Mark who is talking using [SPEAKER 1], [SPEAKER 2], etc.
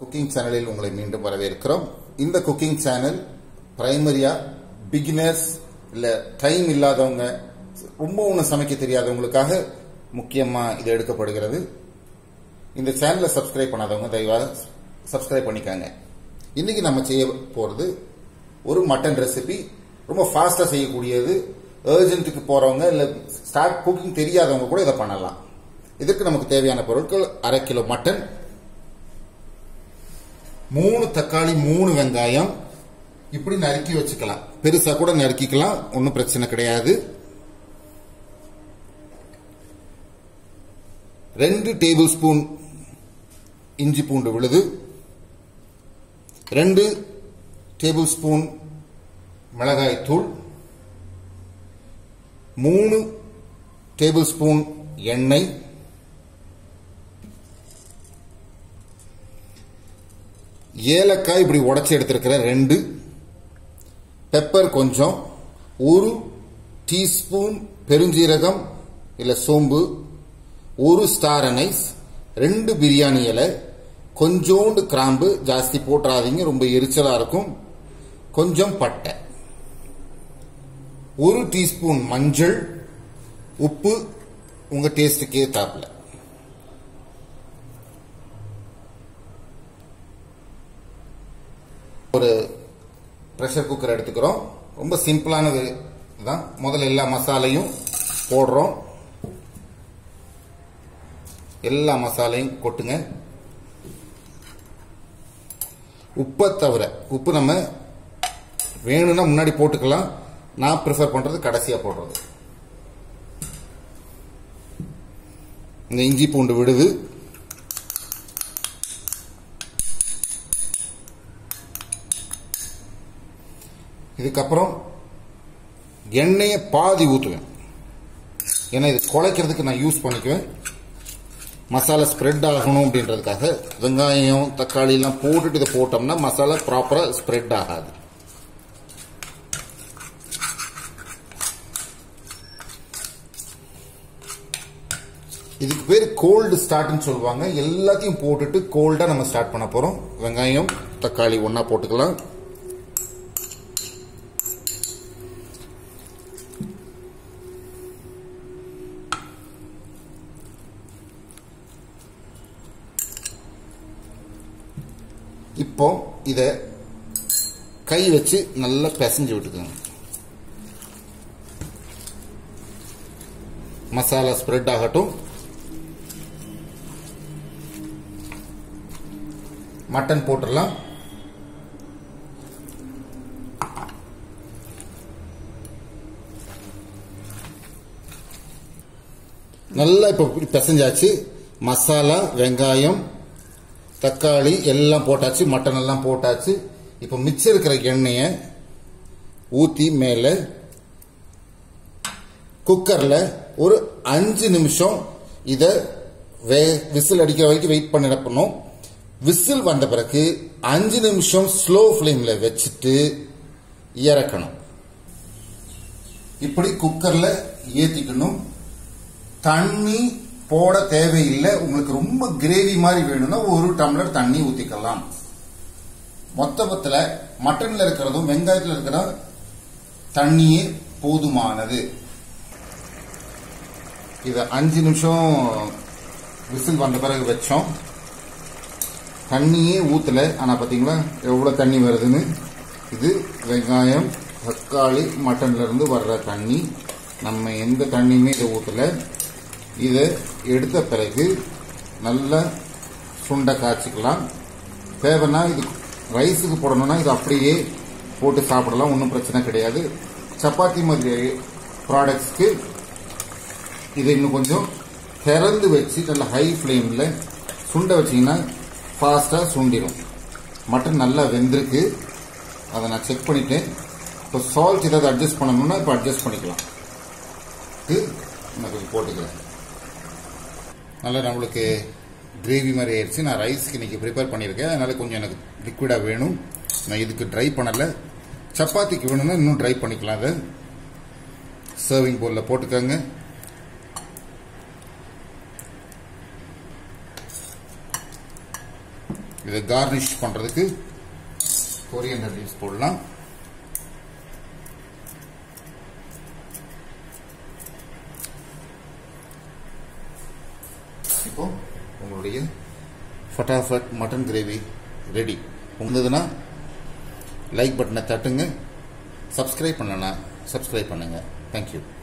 [SPEAKER 1] cooking சேனலில் உங்களை மீண்டும் வரவேற்கிறோம் இந்த குக்கிங் சேனல் பிரைமரியா பிகினர்ஸ் இல்ல டைம் இல்லாதவங்க ரொம்ப ஒன்றும் சமைக்க தெரியாதவங்களுக்காக முக்கியமா இது எடுக்கப்படுகிறது இந்த சேனலை சப்ஸ்கிரைப் பண்ணாதவங்க தயவாக சப்ஸ்கிரைப் பண்ணிக்காங்க இன்னைக்கு நம்ம செய்ய போறது ஒரு மட்டன் ரெசிபி ரொம்ப ஃபாஸ்டா செய்யக்கூடியது ஏர்ஜென்ட்டுக்கு போறவங்க இல்ல ஸ்டார்ட் குக்கிங் தெரியாதவங்க கூட இதை பண்ணலாம் இதுக்கு நமக்கு தேவையான பொருட்கள் அரை கிலோ மட்டன் மூணு தக்காளி மூணு வெங்காயம் இப்படி நறுக்கி வச்சுக்கலாம் பெருசா கூட நறுக்கிக்கலாம் ஒன்றும் பிரச்சனை கிடையாது ரெண்டு டேபிள் ஸ்பூன் இஞ்சி பூண்டு விழுது ரெண்டு டேபிள் ஸ்பூன் மிளகாய் தூள் மூணு டேபிள் ஸ்பூன் எண்ணெய் ஏலக்காய் இப்படி உடச்சி எடுத்திருக்கிற ரெண்டு பெப்பர் கொஞ்சம் ஒரு டீஸ்பூன் பெருஞ்சீரகம் இல்ல சோம்பு ஒரு ஸ்டார் அனைஸ் ரெண்டு பிரியாணி இலை கொஞ்சோண்டு கிராம்பு ஜாஸ்தி போட்டுறாதீங்க ரொம்ப எரிச்சலா இருக்கும் கொஞ்சம் பட்டை ஒரு டீஸ்பூன் மஞ்சள் உப்பு உங்க டேஸ்டுக்கு ஏத்தாப்புல ஒரு ப்ரெஷர் குக்கர் எடுத்துக்கிறோம் ரொம்ப சிம்பிளானது தான் முதல்ல எல்லா மசாலையும் போடுறோம் எல்லா மசாலையும் கொட்டுங்க உப்பை தவிர உப்பு நம்ம வேணும்னா முன்னாடி போட்டுக்கலாம் நான் ப்ரிஃபர் பண்றது கடைசியா போடுறது இந்த இஞ்சி பூண்டு விடுது இதுக்கப்புறம் எண்ணெயை பாதி ஊற்றுவேன் ஏன்னா இது குழைக்கிறதுக்கு நான் யூஸ் பண்ணிக்குவேன் மசாலா ஸ்ப்ரெட் ஆகணும் அப்படின்றதுக்காக வெங்காயம் தக்காளி எல்லாம் போட்டுட்டு இதை போட்டோம்னா மசாலா ப்ராப்பரா ஸ்ப்ரெட் ஆகாது இதுக்கு பேர் கோல்டு ஸ்டார்ட்னு சொல்லுவாங்க எல்லாத்தையும் போட்டுட்டு கோல்டா நம்ம ஸ்டார்ட் பண்ண போறோம் வெங்காயம் தக்காளி ஒன்னா போட்டுக்கலாம் இப்போ இத கை வச்சு நல்லா பிசைஞ்சு விட்டுக்கோங்க மசாலா ஸ்ப்ரெட் ஆகட்டும் மட்டன் போட்டுடலாம் நல்லா இப்போ பிசைஞ்சாச்சு மசாலா வெங்காயம் தக்காளி எல்லாம் போட்டாச்சு மட்டன் எல்லாம் போட்டாச்சு இப்போ மிச்சம் இருக்கிற எண்ணெயை ஊத்தி மேல குக்கர்ல ஒரு அஞ்சு நிமிஷம் இத விசில் அடிக்க வரைக்கும் வெயிட் பண்ணிடப்பணும் விசில் வந்த பிறகு அஞ்சு நிமிஷம் ஸ்லோ ஃபிளேம்ல வச்சுட்டு இறக்கணும் இப்படி குக்கர்ல ஏத்திக்கணும் தண்ணி போட தேவையில்லை உங்களுக்கு ரொம்ப கிரேவி மாதிரி வேணும்னா ஒரு டம்ளர் தண்ணி ஊத்திக்கலாம் மொத்தத்துல மட்டன்ல இருக்கிறதும் வெங்காயத்துல இருக்கிற தண்ணியே போதுமானது இத அஞ்சு நிமிஷம் விசில் வந்த பிறகு வச்சோம் தண்ணியே ஊத்தல ஆனா பாத்தீங்களா எவ்வளவு தண்ணி வருதுன்னு இது வெங்காயம் தக்காளி மட்டன்ல இருந்து வர்ற தண்ணி நம்ம எந்த தண்ணியுமே இதை ஊத்தல இதை எடுத்த பிறகு நல்லா சுண்டை காய்ச்சிக்கலாம் தேவைன்னா இது ரைஸுக்கு போடணும்னா இது அப்படியே போட்டு சாப்பிடலாம் ஒன்றும் பிரச்சனை கிடையாது சப்பாத்தி மாதிரி ப்ராடக்ட்ஸ்க்கு இதை இன்னும் கொஞ்சம் திறந்து வச்சு நல்லா ஹை ஃப்ளேமில் சுண்ட வச்சிங்கன்னா ஃபாஸ்ட்டாக சுண்டிடும் மட்டன் நல்லா வெந்திருக்கு அதை நான் செக் பண்ணிட்டேன் இப்போ சால்ட் ஏதாவது அட்ஜஸ்ட் பண்ணணும்னா இப்போ அட்ஜஸ்ட் பண்ணிக்கலாம் நான் கொஞ்சம் போட்டுக்கிறேன் நல்லா நம்மளுக்கு கிரேவி மாதிரி ஆயிடுச்சு நான் ரைஸ்க்கு இன்னைக்கு ப்ரிப்பேர் பண்ணியிருக்கேன் அதனால கொஞ்சம் எனக்கு லிக்விடாக வேணும் நான் இதுக்கு ட்ரை பண்ணலை சப்பாத்திக்கு வேணும்னா இன்னும் ட்ரை பண்ணிக்கலாம் அதை சர்விங் போலில் போட்டுக்கோங்க இதை இதை கார்னிஷ் பண்ணுறதுக்கு கொரியண்டர் லீவ்ஸ் போடலாம் இப்போ உங்களுடைய ஃபட்டாஃபட் மட்டன் கிரேவி ரெடி உங்களதுன்னா லைக் பட்டனை தட்டுங்க சப்ஸ்கிரைப் பண்ணலன்னா சப்ஸ்கிரைப் பண்ணுங்க தேங்க்யூ